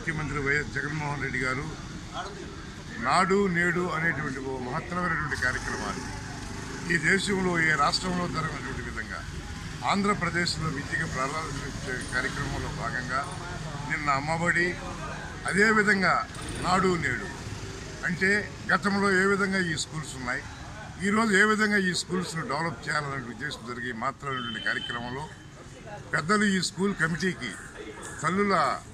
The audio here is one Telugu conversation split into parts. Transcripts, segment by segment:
ముఖ్యమంత్రి వైఎస్ జగన్మోహన్ రెడ్డి గారు నాడు నేడు అనేటువంటి ఓ మహత్తరమైనటువంటి కార్యక్రమాన్ని ఈ దేశంలో ఏ రాష్ట్రంలో జరగనటువంటి విధంగా ఆంధ్రప్రదేశ్లో విద్యకు ప్రారంభించే కార్యక్రమంలో భాగంగా నిన్న అమ్మబడి అదేవిధంగా నాడు నేడు అంటే గతంలో ఏ విధంగా ఈ స్కూల్స్ ఉన్నాయి ఈరోజు ఏ విధంగా ఈ స్కూల్స్ను డెవలప్ చేయాలనే ఉద్దేశం జరిగి మాత్రమైనటువంటి కార్యక్రమంలో పెద్దలు ఈ స్కూల్ కమిటీకి తల్లుల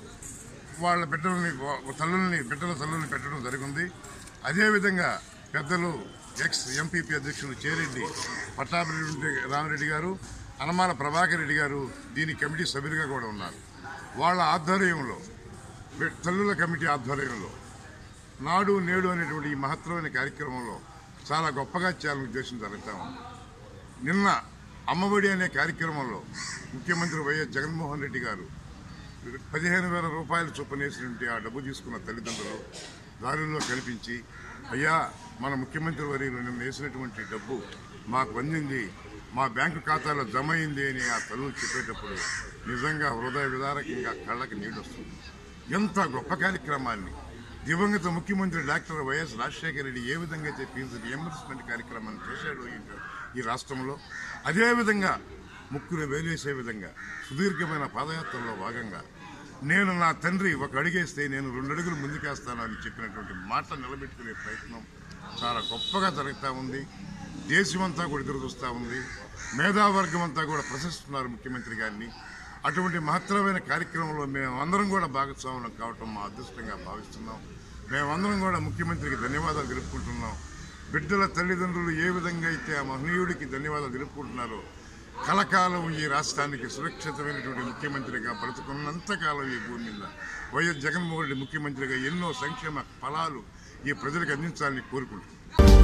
వాళ్ళ బిడ్డలని తల్లుల్ని బిడ్డల తల్లుల్ని పెట్టడం జరిగింది అదేవిధంగా పెద్దలు ఎక్స్ ఎంపీపీ అధ్యక్షులు చేరెడ్డి పట్టాభిరెడ్డి రామిరెడ్డి గారు అనమాల ప్రభాకర్ రెడ్డి గారు దీని కమిటీ సభ్యులుగా కూడా ఉన్నారు వాళ్ళ ఆధ్వర్యంలో బి- తల్లుల కమిటీ ఆధ్వర్యంలో నాడు నేడు అనేటువంటి ఈ మహత్తరమైన కార్యక్రమంలో చాలా గొప్పగా చేయాలని ఉద్దేశం జరుగుతా ఉంది నిన్న అమ్మఒడి అనే కార్యక్రమంలో ముఖ్యమంత్రి వైఎస్ జగన్మోహన్ రెడ్డి గారు పదిహేను వేల రూపాయలు చొప్పునేసినటువంటి ఆ డబ్బు తీసుకున్న తల్లిదండ్రులు దారుల్లో కల్పించి అయ్యా మన ముఖ్యమంత్రి వర్యులు నిన్న వేసినటువంటి డబ్బు మాకు అందింది మా బ్యాంకు ఖాతాలో జమ అయింది అని ఆ తల్లులు చెప్పేటప్పుడు నిజంగా హృదయ విదారకంగా కళ్ళకి నీళ్ళు వస్తుంది ఎంత గొప్ప కార్యక్రమాన్ని దివంగత ముఖ్యమంత్రి డాక్టర్ వైఎస్ రాజశేఖర రెడ్డి ఏ విధంగా అయితే ఫీజు రియంబర్స్మెంట్ కార్యక్రమాన్ని చేశాడు ఈ- ఈ రాష్ట్రంలో అదేవిధంగా ముక్కును వేలేసే విధంగా సుదీర్ఘమైన పాదయాత్రలో భాగంగా నేను నా తండ్రి ఒక అడుగేస్తే నేను రెండు అడుగులు ముందుకేస్తాను అని చెప్పినటువంటి మాట నిలబెట్టుకునే ప్రయత్నం చాలా గొప్పగా జరుగుతూ ఉంది దేశమంతా కూడా ఎదురు చూస్తూ ఉంది మేధావర్గం అంతా కూడా ప్రశంసిస్తున్నారు ముఖ్యమంత్రి గారిని అటువంటి మహత్తరమైన కార్యక్రమంలో మేమందరం కూడా భాగస్వాములం కావటం మా అదృష్టంగా భావిస్తున్నాం మేమందరం కూడా ముఖ్యమంత్రికి ధన్యవాదాలు తెలుపుకుంటున్నాం బిడ్డల తల్లిదండ్రులు ఏ విధంగా అయితే ఆ మహనీయుడికి ధన్యవాదాలు తెలుపుకుంటున్నారో కలకాలం ఈ రాష్ట్రానికి సురక్షితమైనటువంటి ముఖ్యమంత్రిగా బ్రతుకున్నంతకాలం ఈ భూమి మీద వైఎస్ జగన్మోహన్ రెడ్డి ముఖ్యమంత్రిగా ఎన్నో సంక్షేమ ఫలాలు ఈ ప్రజలకు అందించాలని కోరుకుంటున్నాం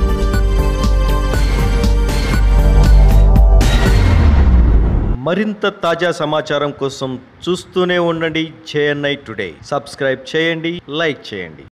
మరింత తాజా సమాచారం కోసం చూస్తూనే ఉండండి జేఎన్ఐ టుడే సబ్స్క్రైబ్ చేయండి లైక్ చేయండి